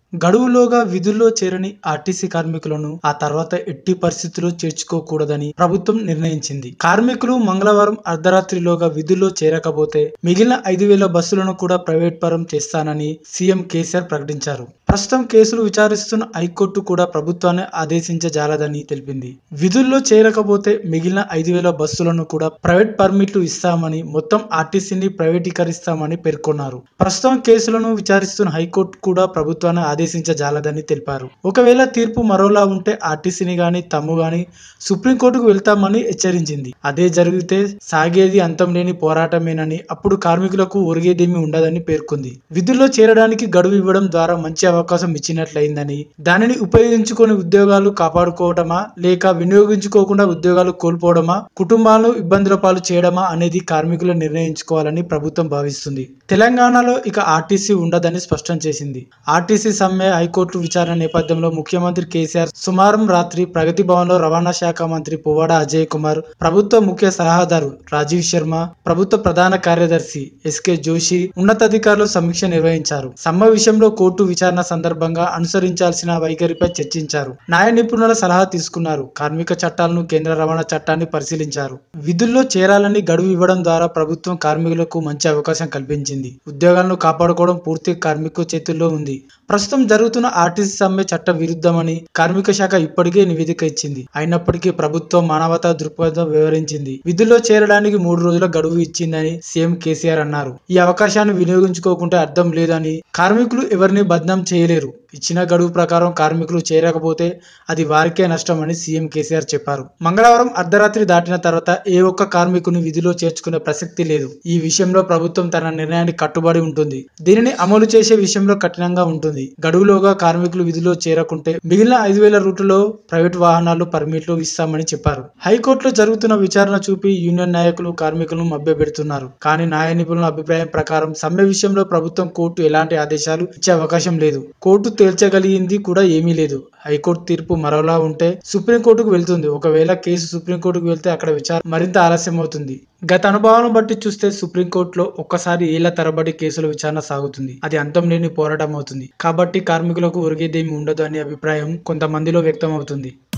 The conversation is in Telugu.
గడువులోగా విధుల్లో చేరని ఆర్టీసీ కార్మికులను ఆ తర్వాత ఎట్టి పరిస్థితుల్లో చేర్చుకోకూడదని ప్రభుత్వం నిర్ణయించింది కార్మికులు మంగళవారం అర్ధరాత్రిలోగా విధుల్లో చేరకపోతే మిగిలిన ఐదు వేల బస్సులను కూడా ప్రైవేట్ పరం చేస్తానని సీఎం కేసీఆర్ ప్రకటించారు ప్రస్తుతం కేసులు విచారిస్తున్న హైకోర్టు కూడా ప్రభుత్వాన్ని ఆదేశించజాలదని తెలిపింది విధుల్లో చేరకపోతే మిగిలిన ఐదు వేల బస్సులను కూడా ప్రైవేట్ పర్మిట్లు ఇస్తామని మొత్తం ఆర్టీసీని ప్రైవేటీకరిస్తామని పేర్కొన్నారు ప్రస్తుతం కేసులను విచారిస్తున్న హైకోర్టు కూడా ప్రభుత్వాన్ని ఆదేశించజాలదని తెలిపారు ఒకవేళ తీర్పు మరోలా ఉంటే ఆర్టీసీని గాని తమ్ము గాని సుప్రీంకోర్టుకు వెళ్తామని హెచ్చరించింది అదే జరిగితే సాగేది అంతం లేని పోరాటమేనని అప్పుడు కార్మికులకు ఒరిగేదేమీ ఉండదని పేర్కొంది విధుల్లో చేరడానికి గడువు ఇవ్వడం ద్వారా మంచి అవకాశం ఇచ్చినట్లయిందని దానిని ఉపయోగించుకొని ఉద్యోగాలు కాపాడుకోవటమా లేక వినియోగించుకోకుండా ఉద్యోగాలు కోల్పోవడమా కుటుంబాలను ఇబ్బందుల పాలు చేయడమా అనేది కార్మికులు నిర్ణయించుకోవాలని ప్రభుత్వం భావిస్తుంది తెలంగాణలో ఇక ఆర్టీసీ ఉండదని స్పష్టం చేసింది ఆర్టీసీ సమ్మె హైకోర్టు విచారణ నేపథ్యంలో ముఖ్యమంత్రి కేసీఆర్ సుమారం రాత్రి ప్రగతి భవన్ లో రవాణా శాఖ మంత్రి పువ్వాడ అజయ్ కుమార్ ప్రభుత్వ ముఖ్య సలహాదారు రాజీవ్ శర్మ ప్రభుత్వ ప్రధాన కార్యదర్శి ఎస్కే జోషి ఉన్నతాధికారులు సమీక్ష నిర్వహించారు సమ్మె విషయంలో కోర్టు విచారణ సందర్భంగా అనుసరించాల్సిన వైఖరిపై చర్చించారు న్యాయ నిపుణుల సలహా తీసుకున్నారు కార్మిక చట్టాలను కేంద్ర రవాణా చట్టాన్ని పరిశీలించారు విధుల్లో చేరాలని గడువు ఇవ్వడం ద్వారా ప్రభుత్వం కార్మికులకు మంచి అవకాశం కల్పించింది ఉద్యోగాలను కాపాడుకోవడం పూర్తి కార్మిక చేతుల్లో ఉంది ప్రస్తుతం జరుగుతున్న ఆర్టీసీ సమ్మె చట్ట విరుద్ధమని కార్మిక శాఖ ఇప్పటికే నివేదిక ఇచ్చింది అయినప్పటికీ ప్రభుత్వం మానవతా దృక్పథం వివరించింది విధుల్లో చేరడానికి మూడు రోజుల గడువు ఇచ్చిందని సీఎం కేసీఆర్ అన్నారు ఈ అవకాశాన్ని వినియోగించుకోకుంటే అర్థం లేదని కార్మికులు ఎవరిని బద్నాం చేయలేరు ఇచ్చిన గడువు ప్రకారం కార్మికులు చేరకపోతే అది వారికే నష్టమని సీఎం కేసీఆర్ చెప్పారు మంగళవారం అర్ధరాత్రి దాటిన తర్వాత ఏ ఒక్క కార్మికుని విధిలో చేర్చుకునే ప్రసక్తి లేదు ఈ విషయంలో ప్రభుత్వం తన నిర్ణయానికి కట్టుబడి ఉంటుంది దీనిని అమలు చేసే విషయంలో కఠినంగా ఉంటుంది గడువులోగా కార్మికులు విధిలో చేరకుంటే మిగిలిన ఐదు వేల రూట్లలో ప్రైవేట్ వాహనాలు పర్మిట్లు ఇస్తామని చెప్పారు హైకోర్టులో జరుగుతున్న విచారణ చూపి యూనియన్ నాయకులు కార్మికులను మభ్యపెడుతున్నారు కానీ న్యాయ నిపుణుల అభిప్రాయం ప్రకారం సమ్మె విషయంలో ప్రభుత్వం కోర్టు ఎలాంటి ఆదేశాలు ఇచ్చే అవకాశం లేదు కోర్టు తేల్చగలిగింది కూడా ఏమీ లేదు హైకోర్టు తీర్పు మరోలా ఉంటే సుప్రీంకోర్టుకు వెళ్తుంది ఒకవేళ కేసు సుప్రీంకోర్టుకు వెళ్తే అక్కడ విచారణ మరింత ఆలస్యం అవుతుంది గత అనుభవాలను బట్టి చూస్తే సుప్రీంకోర్టులో ఒక్కసారి ఏళ్ల తరబడి కేసుల విచారణ సాగుతుంది అది అంతం లేని పోరాటం అవుతుంది కాబట్టి కార్మికులకు ఒరిగేదేమీ ఉండదు అనే అభిప్రాయం కొంతమందిలో వ్యక్తం అవుతుంది